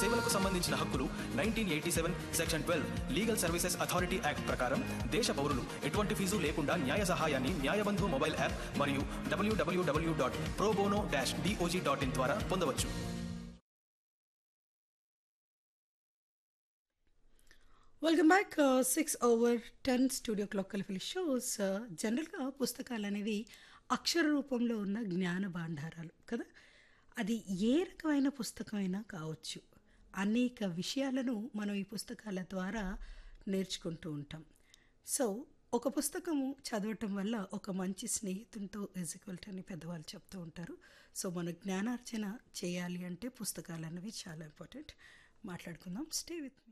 సేవలకు సంబంధించిన హక్కులు nineteen eighty seven section twelve legal services authority act ప్రకారం దేశ పౌరులు ఎటువంటి ఫీజు లేకుండా న్యాయ సహాయాన్ని న్యాయబంధు మొబైల్ యాప్ మరియు WWW dot probono dash DOJ dot in ద్వారా పొందవచ్చు welcome back six over ten studio clock కలిపి షోస్ జనరల్గా పుస్తకాలు అనేవి అక్షర రూపంలో ఉన్న జ్ఞాన భాండారాలు కదా అది ఏ రకమైన పుస్తకమైనా కావచ్చు అనేక విషయాలను మనం ఈ పుస్తకాల ద్వారా నేర్చుకుంటూ ఉంటాం సో ఒక పుస్తకము చదవటం వల్ల ఒక మంచి స్నేహితునితో ఎజిక్వల్ట్ అని పెద్దవాళ్ళు చెప్తూ ఉంటారు సో మన జ్ఞానార్జన చేయాలి అంటే పుస్తకాలు అనేవి చాలా ఇంపార్టెంట్ మాట్లాడుకుందాం స్టే విత్ మీ